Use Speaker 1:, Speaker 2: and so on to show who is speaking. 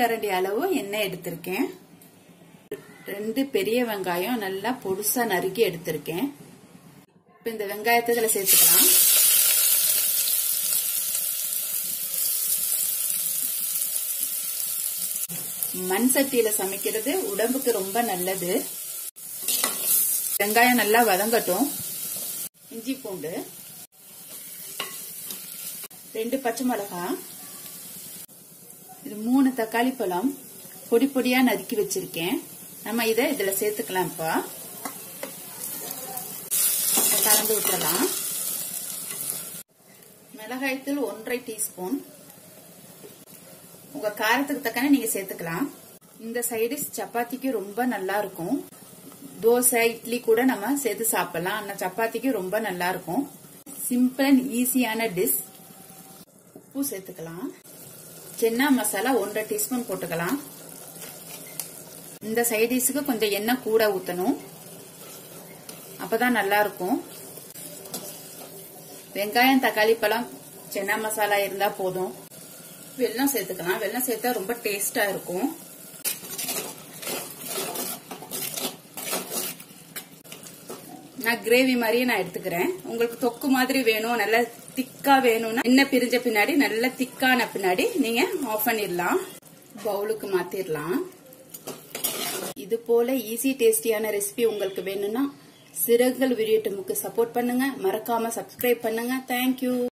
Speaker 1: கரண்டி அளவு எண்ணெய் எடுத்திருக்கேன் ரெண்டு பெரிய வெங்காயம் நல்லா பொடுசா நறுக்கி எடுத்திருக்கேன் இப்ப இந்த வெங்காயத்தை இதுல சேர்த்துக்கலாம் மண் சட்டியில சமைக்கிறது உடம்புக்கு ரொம்ப நல்லது வெங்காயம் நல்லா வதங்கட்டும் இஞ்சி பூண்டு ரெண்டு பச்சை மிளகாய் இது மூணு தக்காளி பழம் பொடி பொடியா நறுக்கி வச்சிருக்கேன் நம்ம இதை இதுல சேர்த்துக்கலாம் இப்ப கலந்து விட்டுறலாம் மிளகாய்த்தூள் ஒன்றரை டீஸ்பூன் உங்க காரத்துக்கு தக்கன நீங்க சேர்த்துக்கலாம் இந்த சைடு சப்பாத்திக்கு ரொம்ப நல்லா இருக்கும் தோசை இட்லி கூட நம்ம சேர்த்து சாப்பிடலாம் ஆனா சப்பாத்திக்கு ரொம்ப நல்லா இருக்கும் சிம்பிள் அண்ட் ஈஸியான டிஷ் உப்பு சேர்த்துக்கலாம் சென்னா மசாலா ஒன்றரை டீஸ்பூன் போட்டுக்கலாம் இந்த சைடிஷுக்கு கொஞ்சம் எண்ணெய் கூட ஊத்தணும் அப்பதான் நல்லா இருக்கும் வெங்காயம் தக்காளி பழம் சென்னா மசாலா இருந்தா போதும் வெல்லம் சேர்த்துக்கலாம் வெல்லம் சேர்த்தா ரொம்ப டேஸ்டா இருக்கும் நான் கிரேவி மாதிரியே நான் எடுத்துக்கிறேன் உங்களுக்கு தொக்கு மாதிரி வேணும் நல்லா திக்கா வேணும்னா என்ன பிரிஞ்ச பின்னாடி நல்லா திக்கான பின்னாடி நீங்க ஆஃப் பண்ணிடலாம் பவுலுக்கு மாத்திரலாம் இது போல ஈஸி டேஸ்டியான ரெசிபி உங்களுக்கு வேணும்னா சிறகுகள் விரியட்டுமுக்கு சப்போர்ட் பண்ணுங்க மறக்காம சப்ஸ்கிரைப் பண்ணுங்க தேங்க்யூ